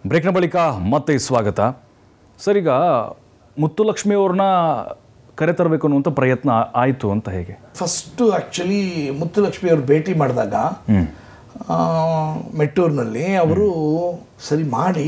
ಬ್ರೇಕ್ನ ಬಳಿಕ ಮತ್ತೆ ಸ್ವಾಗತ ಸರ್ ಈಗ ಮುತ್ತುಲಕ್ಷ್ಮಿ ಅವ್ರನ್ನ ಕರೆತರಬೇಕು ಅನ್ನುವಂಥ ಪ್ರಯತ್ನ ಆಯಿತು ಅಂತ ಹೇಗೆ ಫಸ್ಟು ಆ್ಯಕ್ಚುಲಿ ಮುತ್ತುಲಕ್ಷ್ಮಿ ಅವರು ಭೇಟಿ ಮಾಡಿದಾಗ ಆ, ಮೆಟ್ಟೂರಿನಲ್ಲಿ ಅವರು ಸರಿ ಮಾಡಿ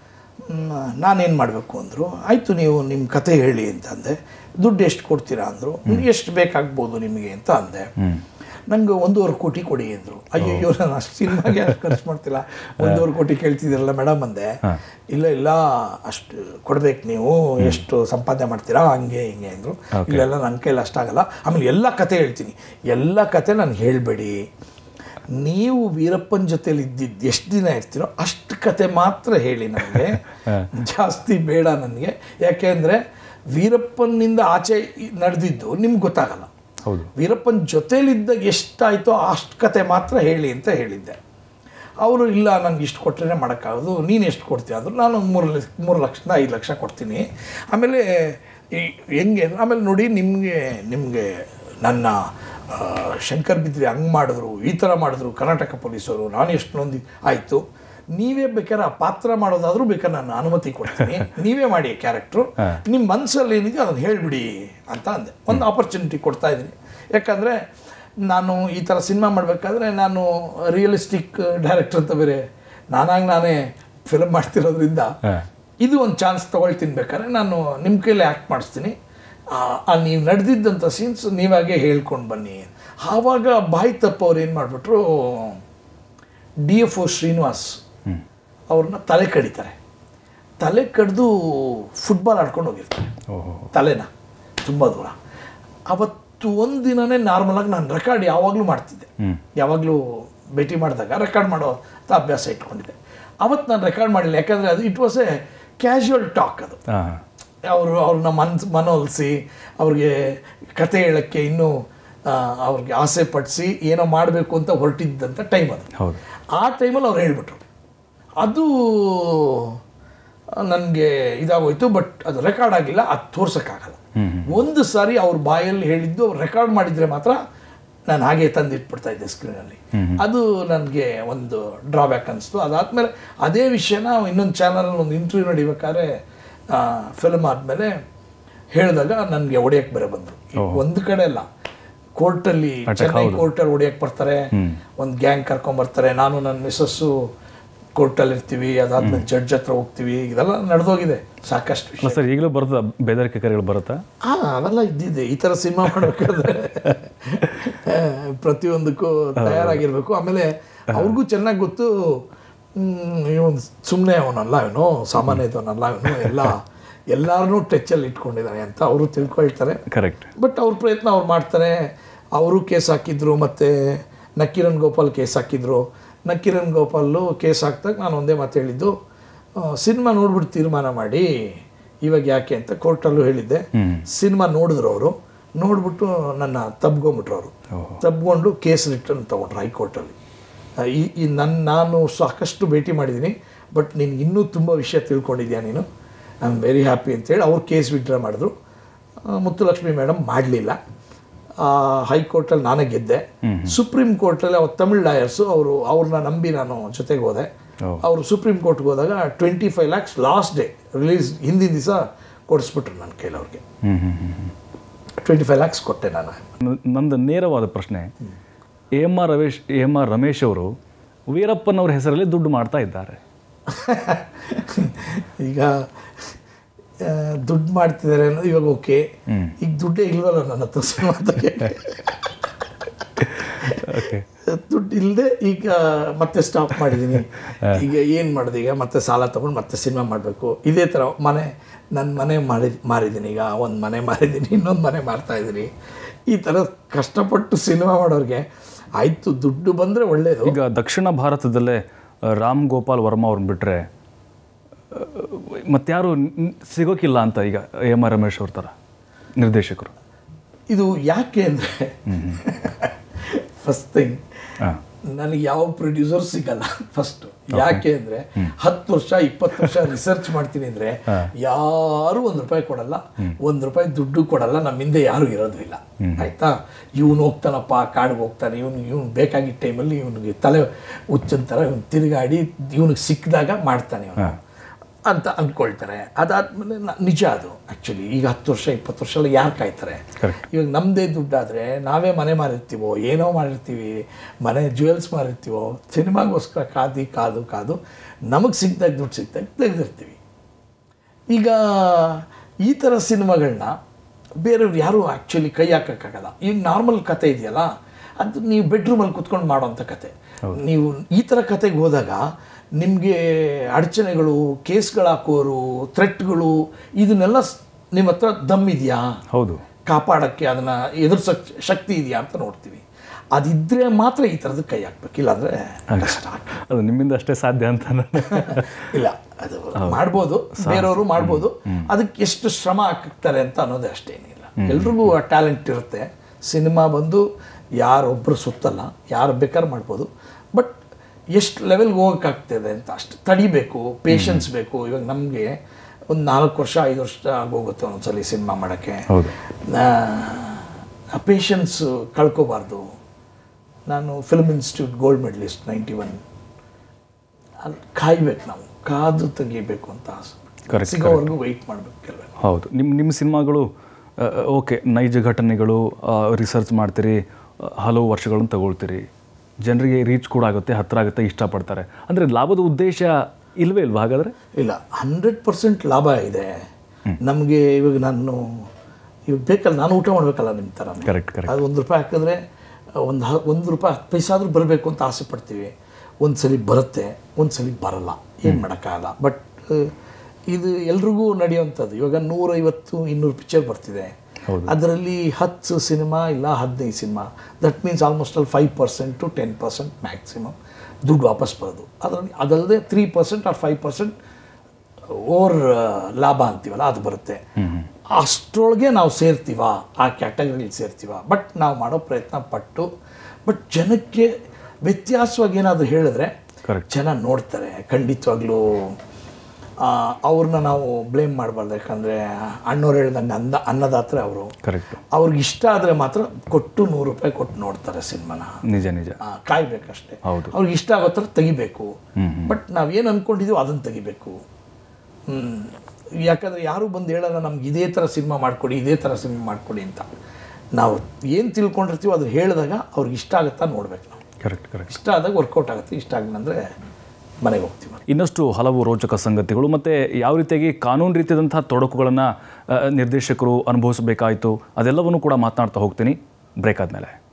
ನಾನೇನು ಮಾಡಬೇಕು ಅಂದರು ಆಯಿತು ನೀವು ನಿಮ್ಮ ಕತೆ ಹೇಳಿ ಅಂತಂದೆ ದುಡ್ಡು ಎಷ್ಟು ಕೊಡ್ತೀರಾ ಅಂದರು ಎಷ್ಟು ಬೇಕಾಗ್ಬೋದು ನಿಮಗೆ ಅಂತ ಅಂದೆ ನಂಗೆ ಒಂದೂವರೆ ಕೋಟಿ ಕೊಡಿ ಅಂದರು ಅಯ್ಯಯ್ಯೋ ನಾನು ಅಷ್ಟು ಸಿನಿಮಾಗೆ ಅಷ್ಟು ಖರ್ಚು ಮಾಡ್ತಿಲ್ಲ ಒಂದೂವರೆ ಕೋಟಿ ಕೇಳ್ತಿದ್ದೀರಲ್ಲ ಮೇಡಮ್ ಅಂದೆ ಇಲ್ಲ ಇಲ್ಲ ಅಷ್ಟು ಕೊಡ್ಬೇಕು ನೀವು ಎಷ್ಟು ಸಂಪಾದನೆ ಮಾಡ್ತೀರಾ ಹಂಗೆ ಹಿಂಗೆ ಅಂದರು ಇಲ್ಲೆಲ್ಲ ನನ್ನ ಕೈಲಿ ಅಷ್ಟಾಗಲ್ಲ ಆಮೇಲೆ ಎಲ್ಲ ಕತೆ ಹೇಳ್ತೀನಿ ಎಲ್ಲ ಕತೆ ನನಗೆ ಹೇಳಬೇಡಿ ನೀವು ವೀರಪ್ಪನ ಜೊತೆಲಿ ಇದ್ದಿದ್ದು ಎಷ್ಟು ದಿನ ಇರ್ತೀರೋ ಅಷ್ಟು ಕತೆ ಮಾತ್ರ ಹೇಳಿ ನನಗೆ ಜಾಸ್ತಿ ಬೇಡ ನನಗೆ ಯಾಕೆಂದರೆ ವೀರಪ್ಪನಿಂದ ಆಚೆ ನಡೆದಿದ್ದು ನಿಮ್ಗೆ ಗೊತ್ತಾಗಲ್ಲ ಹೌದು ವೀರಪ್ಪನ ಜೊತೇಲಿದ್ದಾಗ ಎಷ್ಟಾಯಿತೋ ಅಷ್ಟು ಕತೆ ಮಾತ್ರ ಹೇಳಿ ಅಂತ ಹೇಳಿದ್ದೆ ಅವರು ಇಲ್ಲ ನನಗೆ ಇಷ್ಟು ಕೊಟ್ಟರೆ ಮಾಡೋಕ್ಕಾಗೋದು ನೀನು ಎಷ್ಟು ಕೊಡ್ತೀಯ ಅಂದರು ನಾನು ಒಂದು ಮೂರು ಲಕ್ಷ ಮೂರು ಲಕ್ಷದಿಂದ ಐದು ಲಕ್ಷ ಕೊಡ್ತೀನಿ ಆಮೇಲೆ ಈ ಹೆಂಗೆ ಆಮೇಲೆ ನೋಡಿ ನಿಮಗೆ ನಿಮಗೆ ನನ್ನ ಆ, ಶಂಕರ್ ಬಿದ್ರಿ ಹಂಗೆ ಮಾಡಿದ್ರು ಈ ಥರ ಮಾಡಿದ್ರು ಕರ್ನಾಟಕ ಪೊಲೀಸರು ನಾನು ಎಷ್ಟು ನೊಂದಿ ಆಯಿತು ನೀವೇ ಬೇಕಾದ್ರೆ ಆ ಪಾತ್ರ ಮಾಡೋದಾದ್ರೂ ಬೇಕಾದ್ರೆ ನಾನು ಅನುಮತಿ ಕೊಡ್ತೀನಿ ನೀವೇ ಮಾಡಿ ಕ್ಯಾರೆಕ್ಟ್ರು ನಿಮ್ಮ ಮನಸ್ಸಲ್ಲಿ ಏನಿದೆ ಅದನ್ನು ಹೇಳಿಬಿಡಿ ಅಂತ ಅಂದೆ ಒಂದು ಆಪರ್ಚುನಿಟಿ ಕೊಡ್ತಾ ಇದ್ದೀನಿ ಯಾಕಂದರೆ ನಾನು ಈ ಥರ ಸಿನಿಮಾ ಮಾಡಬೇಕಾದ್ರೆ ನಾನು ರಿಯಲಿಸ್ಟಿಕ್ ಡೈರೆಕ್ಟರ್ ಅಂತ ಬೇರೆ ನಾನಾಗಿ ನಾನೇ ಫಿಲಮ್ ಮಾಡ್ತಿರೋದ್ರಿಂದ ಇದು ಒಂದು ಚಾನ್ಸ್ ತೊಗೊಳ್ತೀನಿ ಬೇಕಾದ್ರೆ ನಾನು ನಿಮ್ಮ ಕೈಲಿ ಆ್ಯಕ್ಟ್ ಮಾಡಿಸ್ತೀನಿ ನೀವು ನಡೆದಿದ್ದಂಥ ಸೀನ್ಸ್ ನೀವಾಗೆ ಹೇಳ್ಕೊಂಡು ಬನ್ನಿ ಆವಾಗ ಬಾಯಿ ತಪ್ಪವ್ರು ಏನು ಮಾಡಿಬಿಟ್ರು ಡಿ ಎಫ್ ಒ ಶ್ರೀನಿವಾಸ್ ಅವ್ರನ್ನ ತಲೆ ಕಡಿತಾರೆ ತಲೆ ಕಡ್ದು ಫುಟ್ಬಾಲ್ ಆಡ್ಕೊಂಡು ಹೋಗಿರ್ತಾರೆ ಓಹೋ ತಲೆನ ತುಂಬ ದೂರ ಅವತ್ತು ಒಂದು ದಿನನೇ ನಾರ್ಮಲಾಗಿ ನಾನು ರೆಕಾರ್ಡ್ ಯಾವಾಗಲೂ ಮಾಡ್ತಿದ್ದೆ ಯಾವಾಗಲೂ ಭೇಟಿ ಮಾಡಿದಾಗ ರೆಕಾರ್ಡ್ ಮಾಡೋ ಅಂತ ಅಭ್ಯಾಸ ಇಟ್ಕೊಂಡಿದ್ದೆ ಅವತ್ತು ನಾನು ರೆಕಾರ್ಡ್ ಮಾಡಿಲ್ಲ ಯಾಕಂದರೆ ಅದು it was a casual talk ಅದು ಹಾಂ ಅವರು ಅವ್ರನ್ನ ಮನ್ಸ್ ಮನವೊಲಿಸಿ ಅವ್ರಿಗೆ ಕತೆ ಹೇಳೋಕ್ಕೆ ಇನ್ನೂ ಆ, ಅವ್ರಿಗೆ ಆಸೆ ಪಡಿಸಿ ಏನೋ ಮಾಡಬೇಕು ಅಂತ ಹೊರಟಿದ್ದಂಥ ಟೈಮ್ ಅದು ಹೌದು ಆ ಟೈಮಲ್ಲಿ ಅವ್ರು ಹೇಳ್ಬಿಟ್ರು ಅದು ನನಗೆ ಇದಾಗೋಯ್ತು ಬಟ್ ಅದು ರೆಕಾರ್ಡ್ ಆಗಿಲ್ಲ ಅದು ತೋರ್ಸೋಕ್ಕಾಗಲ್ಲ ಒಂದು ಸಾರಿ ಅವ್ರ ಬಾಯಲ್ಲಿ ಹೇಳಿದ್ದು ರೆಕಾರ್ಡ್ ಮಾಡಿದರೆ ಮಾತ್ರ ನಾನು ಹಾಗೆ ತಂದಿಟ್ಬಿಡ್ತಾ ಇದ್ದೆ ಸ್ಕ್ರೀನಲ್ಲಿ ಅದು ನನಗೆ ಒಂದು ಡ್ರಾಬ್ಯಾಕ್ ಅನಿಸ್ತು ಅದಾದಮೇಲೆ ಅದೇ ವಿಷಯನ ಇನ್ನೊಂದು ಚಾನಲಲ್ಲಿ ಒಂದು ಇಂಟರ್ವ್ಯೂ ನಡಿಬೇಕಾದ್ರೆ ಫಿಲ್ಮ್ ಆದಮೇಲೆ ಹೇಳಿದಾಗ ನನಗೆ ಹೊಡೆಯಕ್ಕೆ ಬೇರೆ ಬಂದರು ಒಂದು ಕಡೆ ಅಲ್ಲ ಕೋರ್ಟಲ್ಲಿ ಚೆನ್ನೈ ಕೋರ್ಟಲ್ಲಿ ಹೊಡಿಯಕ್ಕೆ ಬರ್ತಾರೆ ಒಂದು ಗ್ಯಾಂಗ್ ಕರ್ಕೊಂಬರ್ತಾರೆ ನಾನು ನನ್ನ ಮಿಸ್ಸಸ್ಸು ಕೋರ್ಟಲ್ಲಿ ಇರ್ತೀವಿ ಅದಾದ್ಮೇಲೆ ಜಡ್ಜ್ ಹತ್ರ ಹೋಗ್ತೀವಿ ಇದೆಲ್ಲ ನಡೆದೋಗಿದೆ ಸಾಕಷ್ಟು ವಿಷಯ ಅಲ್ಲ ಸರ್ ಈಗಲೂ ಬರುತ್ತಾ ಬೇದರಿಕೆ ಕರೆಗಳು ಬರುತ್ತಾ ಹಾಂ ಅವೆಲ್ಲ ಇದ್ದಿದೆ ಈ ಥರ ಸಿನಿಮಾ ಮಾಡಬೇಕಾದ್ರೆ ಪ್ರತಿಯೊಂದಕ್ಕೂ ತಯಾರಾಗಿರ್ಬೇಕು ಆಮೇಲೆ ಅವ್ರಿಗೂ ಚೆನ್ನಾಗಿ ಗೊತ್ತು ಇವನು ಸುಮ್ಮನೆ ಅವನಲ್ಲ ಇವನು ಸಾಮಾನ್ಯ ಇದ್ದವನಲ್ಲ ಇವನು ಎಲ್ಲ ಎಲ್ಲರನ್ನೂ ಟಚ್ಚಲ್ಲಿ ಇಟ್ಕೊಂಡಿದ್ದಾನೆ ಅಂತ ಅವರು ತಿಳ್ಕೊಳ್ತಾರೆ ಕರೆಕ್ಟ್ ಬಟ್ ಅವ್ರ ಪ್ರಯತ್ನ ಅವ್ರು ಮಾಡ್ತಾರೆ ಅವರು ಕೇಸ್ ಹಾಕಿದ್ರು ಮತ್ತು ನಕ್ಕೀರನ್ ಗೋಪಾಲ್ ಕೇಸ್ ಹಾಕಿದ್ರು ನಕ್ಕೀರನ್ ಗೋಪಾಲು ಕೇಸ್ ಹಾಕ್ದಾಗ ನಾನು ಒಂದೇ ಮಾತು ಹೇಳಿದ್ದು ಸಿನಿಮಾ ನೋಡ್ಬಿಟ್ಟು ತೀರ್ಮಾನ ಮಾಡಿ ಇವಾಗ ಯಾಕೆ ಅಂತ ಕೋರ್ಟಲ್ಲೂ ಹೇಳಿದ್ದೆ ಸಿನಿಮಾ ನೋಡಿದ್ರು ಅವರು ನೋಡ್ಬಿಟ್ಟು ನನ್ನ ತಬ್ಕೊಂಬಿಟ್ರು ಅವರು ತಬ್ಕೊಂಡು ಕೇಸ್ ರಿಟರ್ನ್ ತೊಗೊಂಡ್ರು ಹೈಕೋರ್ಟಲ್ಲಿ ಈ ಈ ನನ್ನ ನಾನು ಸಾಕಷ್ಟು ಭೇಟಿ ಮಾಡಿದ್ದೀನಿ ಬಟ್ ನಿನ್ಗೆ ಇನ್ನೂ ತುಂಬ ವಿಷಯ ತಿಳ್ಕೊಂಡಿದ್ಯಾ ನೀನು ಐ ಆಮ್ ವೆರಿ ಹ್ಯಾಪಿ ಅಂತೇಳಿ ಅವ್ರು ಕೇಸ್ ವಿಡ್ರಾ ಮಾಡಿದ್ರು ಆ, ಮುತ್ತುಲಕ್ಷ್ಮಿ ಮೇಡಮ್ ಮಾಡಲಿಲ್ಲ ಹೈಕೋರ್ಟಲ್ಲಿ ನಾನೇ ಗೆದ್ದೆ ಸುಪ್ರೀಂ ಕೋರ್ಟಲ್ಲಿ ಅವ್ರು ತಮಿಳ್ ಲಾಯರ್ಸು ಅವರು ಅವ್ರನ್ನ ನಂಬಿ ನಾನು ಜೊತೆಗೆ ಹೋದೆ ಅವರು ಸುಪ್ರೀಂ ಕೋರ್ಟ್ಗೆ ಹೋದಾಗ twenty five lakhs last day release ಹಿಂದಿನ ದಿವಸ ಕೊಡಿಸ್ಬಿಟ್ರು ನನ್ನ ಕೈಲಿ ಅವ್ರಿಗೆ ಹ್ಞೂ ಹ್ಞೂ ಹ್ಞೂ ಟ್ವೆಂಟಿ ಫೈವ್ ಲ್ಯಾಕ್ಸ್ ಕೊಟ್ಟೆ ನಾನು ನಂದು ನೇರವಾದ ಪ್ರಶ್ನೆ A M R Ramesh A M R Ramesh ಅವರು ವೀರಪ್ಪನವ್ರ ಹೆಸರಲ್ಲಿ ದುಡ್ಡು ಮಾಡ್ತಾ ಇದ್ದಾರೆ ಈಗ ಆ, ದುಡ್ಡು ಮಾಡ್ತಿದ್ದಾರೆ ಅನ್ನೋದು ಇವಾಗ ಓಕೆ ಈಗ ದುಡ್ಡೇ ಇಲ್ವಲ್ಲ ನನ್ನ ಹತ್ರ ಸಿನಿಮಾದಾಗೆ ಓಕೆ ದುಡ್ಡು ಇಲ್ಲದೆ ಈಗ ಮತ್ತೆ ಸ್ಟಾಪ್ ಮಾಡಿದ್ದೀನಿ ಈಗ ಏನು ಮಾಡಿದೆ ಈಗ ಮತ್ತೆ ಸಾಲ ತೊಗೊಂಡು ಮತ್ತೆ ಸಿನಿಮಾ ಮಾಡಬೇಕು ಇದೇ ಥರ ಮನೆ ನನ್ನ ಮನೆ ಮಾಡಿ ಮಾರಿದ್ದೀನಿ ಈಗ ಒಂದು ಮನೆ ಮಾರಿದ್ದೀನಿ ಇನ್ನೊಂದು ಮನೆ ಮಾರ್ತಾ ಇದ್ದೀನಿ ಈ ಥರ ಕಷ್ಟಪಟ್ಟು ಸಿನಿಮಾ ಮಾಡೋರಿಗೆ ಆಯಿತು ದುಡ್ಡು ಬಂದರೆ ಒಳ್ಳೆಯದು ಈಗ ದಕ್ಷಿಣ ಭಾರತದಲ್ಲೇ ಆ, ರಾಮ್ ಗೋಪಾಲ್ ವರ್ಮಾ ಅವ್ರನ್ನ ಬಿಟ್ಟರೆ ಮತ್ತಾರು ನ್- ಸಿಗೋಕ್ಕಿಲ್ಲ ಅಂತ ಈಗ ಎ ಎಮ್ ಆರ್ ರಮೇಶ್ ಅವ್ರ ಥರ ನಿರ್ದೇಶಕರು ಇದು ಯಾಕೆ ಅಂದರೆ ಫಸ್ಟ್ ಥಿಂಗ್ ಹಾಂ ನನಗೆ ಯಾವ ಪ್ರೊಡ್ಯೂಸರ್ ಸಿಗಲ್ಲ ಫಸ್ಟ್ ಯಾಕೆ ಅಂದ್ರೆ ಹತ್ತು ವರ್ಷ ಇಪ್ಪತ್ತು ವರ್ಷ ರಿಸರ್ಚ್ ಮಾಡ್ತೀನಿ ಅಂದ್ರೆ ಯಾರು ಒಂದ್ ರೂಪಾಯಿ ಕೊಡಲ್ಲ ಒಂದ್ ರೂಪಾಯಿ ದುಡ್ಡು ಕೊಡಲ್ಲ ನಮ್ಮ ಹಿಂದೆ ಯಾರು ಇರೋದು ಇಲ್ಲ ಆಯ್ತಾ ಇವನು ಹೋಗ್ತಾನಪ್ಪ ಕಾಡಿಗೆ ಹೋಗ್ತಾನೆ ಇವನು ಇವ್ನು ಬೇಕಾಗಿದ್ದ ಟೈಮಲ್ಲಿ ಇವನಿಗೆ ತಲೆ ಹುಚ್ಚಂತರ ಇವ್ನು ತಿರುಗಾಡಿ ಇವನಿಗೆ ಸಿಕ್ಕಿದಾಗ ಮಾಡ್ತಾನೆ ಇವನು ಅಂತ ಅಂದ್ಕೊಳ್ತಾರೆ ಅದಾದಮೇಲೆ ನಿಜ ಅದು ಆ್ಯಕ್ಚುಲಿ ಈಗ ಹತ್ತು ವರ್ಷ ಇಪ್ಪತ್ತು ವರ್ಷ ಎಲ್ಲ ಯಾರು ಕಾಯ್ತಾರೆ Correct. ಇವಾಗ ನಮ್ಮದೇ ದುಡ್ಡಾದರೆ ನಾವೇ ಮನೆ ಮಾರಿರ್ತೀವೋ ಏನೋ ಮಾಡಿರ್ತೀವಿ ಮನೆ ಜ್ಯುವೆಲ್ಸ್ ಮಾರಿರ್ತೀವೋ ಸಿನಿಮಾಗೋಸ್ಕರ ಕಾದು ಕಾದು ಕಾದು ನಮಗೆ ಸಿಗ್ದಾಗ ದುಡ್ಡು ಸಿಗ್ದಾಗ ತೆಗೆದಿರ್ತೀವಿ ಈಗ ಈ ಥರ ಸಿನಿಮಾಗಳನ್ನ ಬೇರೆಯವ್ರು ಯಾರೂ ಆ್ಯಕ್ಚುಲಿ ಕೈ ಹಾಕೋಕ್ಕಾಗಲ್ಲ ಈಗ ನಾರ್ಮಲ್ ಕತೆ ಇದೆಯಲ್ಲ ಅದು ನೀವು ಬೆಡ್ರೂಮಲ್ಲಿ ಕುತ್ಕೊಂಡು ಮಾಡೋಂಥ ಕತೆ ನೀವು ಈ ಥರ ಕತೆಗೆ ಹೋದಾಗ ನಿಮಗೆ ಅಡಚಣೆಗಳು ಕೇಸ್ಗಳು ಹಾಕೋರು ಥ್ರೆಟ್ಗಳು ಇದನ್ನೆಲ್ಲ ಸ್- ನಿಮ್ಮ ಹತ್ರ ದಮ್ ಇದೆಯಾ ಹೌದು ಕಾಪಾಡೋಕ್ಕೆ ಅದನ್ನು ಎದುರಿಸೋಕ್ಕೆ ಶಕ್ತಿ ಇದೆಯಾ ಅಂತ ನೋಡ್ತೀವಿ ಅದಿದ್ದರೆ ಮಾತ್ರ ಈ ಥರದ್ದು ಕೈ ಹಾಕ್ಬೇಕು ಇಲ್ಲಾಂದರೆ ಕಷ್ಟ ಆಗ್ತದೆ. ಅದು ನಿಮ್ಮಿಂದ ಅಷ್ಟೇ ಸಾಧ್ಯ ಅಂತ ನಾನು ಇಲ್ಲ ಅದು ಮಾಡ್ಬೋದು ಬೇರೆಯವರು ಮಾಡ್ಬೋದು ಅದಕ್ಕೆ ಎಷ್ಟು ಶ್ರಮ ಹಾಕ್ತಾರೆ ಅಂತ ಅನ್ನೋದೇ ಅಷ್ಟೇನಿಲ್ಲ ಎಲ್ರಿಗೂ ಆ ಟ್ಯಾಲೆಂಟ್ ಇರುತ್ತೆ ಸಿನಿಮಾ ಬಂದು ಯಾರೊಬ್ಬರು ಸುತ್ತಲ್ಲ ಯಾರು ಬೇಕಾದ್ರೂ ಮಾಡ್ಬೋದು ಬಟ್ ಎಷ್ಟು ಲೆವೆಲ್ಗೆ ಹೋಗೋಕ್ಕಾಗ್ತದೆ ಅಂತ ಅಷ್ಟು ತಡಿಬೇಕು ಪೇಷನ್ಸ್ ಬೇಕು ಇವಾಗ ನಮಗೆ ಒಂದು ನಾಲ್ಕು ವರ್ಷ ಐದು ವರ್ಷ ಆಗೋಗುತ್ತೆ ಒಂದೊಂದ್ಸಲಿ ಸಿನಿಮಾ ಮಾಡೋಕ್ಕೆ ಹೌದು ಆ ಪೇಷನ್ಸ್ ಕಳ್ಕೋಬಾರ್ದು ನಾನು film institute gold medalist ninety one ಅಲ್ಲಿ ಕಾಯ್ಬೇಕು ನಾವು ಕಾದು ತೆಗಿಬೇಕು ಅಂತ ಆಸೆ Correct, ಸಿಗೋವರೆಗೂ ವೆಯ್ಟ್ ಮಾಡಬೇಕು ಕೆಲವು ಹೌದು ನಿಮ್ಮ ನಿಮ್ಮ ಸಿನಿಮಾಗಳು ಓಕೆ ನೈಜ ಘಟನೆಗಳು ರಿಸರ್ಚ್ ಮಾಡ್ತೀರಿ ಆ, ಹಲವು ವರ್ಷಗಳನ್ನು ತಗೊಳ್ತೀರಿ ಜನರಿಗೆ ರೀಚ್ ಕೂಡ ಆಗುತ್ತೆ ಹತ್ತಿರ ಆಗುತ್ತೆ ಇಷ್ಟಪಡ್ತಾರೆ ಅಂದರೆ ಲಾಭದ ಉದ್ದೇಶ ಇಲ್ವೇ ಇಲ್ವಾ ಹಾಗಾದರೆ ಇಲ್ಲ ಹಂಡ್ರೆಡ್ ಪರ್ಸೆಂಟ್ ಲಾಭ ಇದೆ ನಮಗೆ ಇವಾಗ ನಾನು ಇವಾಗ ಬೇಕಲ್ಲ ನಾನು ಊಟ ಮಾಡಬೇಕಲ್ಲ ನಿಮ್ಮ ಥರ ಕರೆಕ್ಟ್ ಕರೆಕ್ಟ್ ಅದು ಒಂದು ರೂಪಾಯಿ ಹಾಕಿದ್ರೆ ಒಂದು ಹ ಒಂದು ರೂಪಾಯಿ ಹತ್ತು ಪೈಸೆ ಆದರೂ ಬರಬೇಕು ಅಂತ ಆಸೆ ಪಡ್ತೀವಿ ಒಂದು ಸಲ ಬರುತ್ತೆ ಒಂದು ಸಲ ಬರಲ್ಲ ಏನು ಮಾಡೋಕ್ಕಾಗಲ್ಲ ಬಟ್ ಇದು ಎಲ್ರಿಗೂ ನಡೆಯುವಂಥದ್ದು ಇವಾಗ ನೂರೈವತ್ತು ಇನ್ನೂರು ಪಿಕ್ಚರ್ ಬರ್ತಿದೆ ಹೌದು. ಅದರಲ್ಲಿ ಹತ್ತು ಸಿನಿಮಾ ಇಲ್ಲ ಹದಿನೈದು ಸಿನಿಮಾ ದಟ್ ಮೀನ್ಸ್ ಆಲ್ಮೋಸ್ಟ್ ಅಲ್ಲಿ five percent to ten percent maximum ದುಡ್ಡು ವಾಪಸ್ ಬರೋದು ಅದರಲ್ಲಿ ಅದಲ್ಲದೆ three percent or five percent over ಲಾಭ ಅಂತೀವಲ್ಲ ಅದು ಬರುತ್ತೆ ಅಷ್ಟರೊಳಗೆ ನಾವು ಸೇರ್ತೀವ ಆ ಕ್ಯಾಟಗರಿಲಿ ಸೇರ್ತೀವ ಬಟ್ ನಾವು ಮಾಡೋ ಪ್ರಯತ್ನ ಪಟ್ಟು ಬಟ್ ಜನಕ್ಕೆ ವ್ಯತ್ಯಾಸವಾಗಿ ಏನಾದರೂ ಹೇಳಿದ್ರೆ Correct. ಜನ ನೋಡ್ತಾರೆ ಖಂಡಿತವಾಗ್ಲೂ ಆ, ಅವ್ರನ್ನ ನಾವು ಬ್ಲೇಮ್ ಮಾಡಬಾರ್ದು ಯಾಕಂದರೆ ಅಣ್ಣವ್ರು ಹೇಳ್ದಂಗೆ ಅಂದ ಅನ್ನದಾತ್ರೆ ಅವರು ಕರೆಕ್ಟ್ ಅವ್ರಿಗೆ ಇಷ್ಟ ಆದರೆ ಮಾತ್ರ ಕೊಟ್ಟು ನೂರು ರೂಪಾಯಿ ಕೊಟ್ಟು ನೋಡ್ತಾರೆ ಸಿನಿಮಾನ ನಿಜ ನಿಜ ಆ, ಕಾಯ್ಬೇಕಷ್ಟೇ ಹೌದು. ಅವ್ರಿಗೆ ಇಷ್ಟ ಆಗೋ ಥರ ತೆಗಿಬೇಕು ಬಟ್ ನಾವೇನು ಅಂದ್ಕೊಂಡಿದ್ದೀವೋ ಅದನ್ನು ತೆಗಿಬೇಕು ಹ್ಮ್. ಯಾಕಂದರೆ ಯಾರು ಬಂದು ಹೇಳಲ್ಲ ನಮ್ಗೆ ಇದೇ ಥರ ಸಿನಿಮಾ ಮಾಡಿಕೊಡಿ ಇದೇ ಥರ ಸಿನಿಮಾ ಮಾಡಿಕೊಡಿ ಅಂತ ನಾವು ಏನು ತಿಳ್ಕೊಂಡಿರ್ತೀವೋ ಅದು ಹೇಳಿದಾಗ ಅವ್ರಿಗೆ ಇಷ್ಟ ಆಗುತ್ತಾ ನೋಡ್ಬೇಕು ನಾವು ಕರೆಕ್ಟ್ ಕರೆಕ್ಟ್ ಇಷ್ಟ ಆದಾಗ ವರ್ಕೌಟ್ ಆಗುತ್ತೆ ಇಷ್ಟ ಆಗಿಲ್ಲ ಅಂದರೆ ಮನೆಗೆ ಹೋಗ್ತೀವಿ ಇನ್ನಷ್ಟು ಹಲವು ರೋಚಕ ಸಂಗತಿಗಳು ಮತ್ತು ಯಾವ ರೀತಿಯಾಗಿ ಕಾನೂನು ರೀತಿಯಾದಂತಹ ತೊಡಕುಗಳನ್ನು ನಿರ್ದೇಶಕರು ಅನುಭವಿಸಬೇಕಾಯಿತು ಅದೆಲ್ಲವನ್ನು ಕೂಡ ಮಾತನಾಡ್ತಾ ಹೋಗ್ತೀನಿ ಬ್ರೇಕ್ ಆದಮೇಲೆ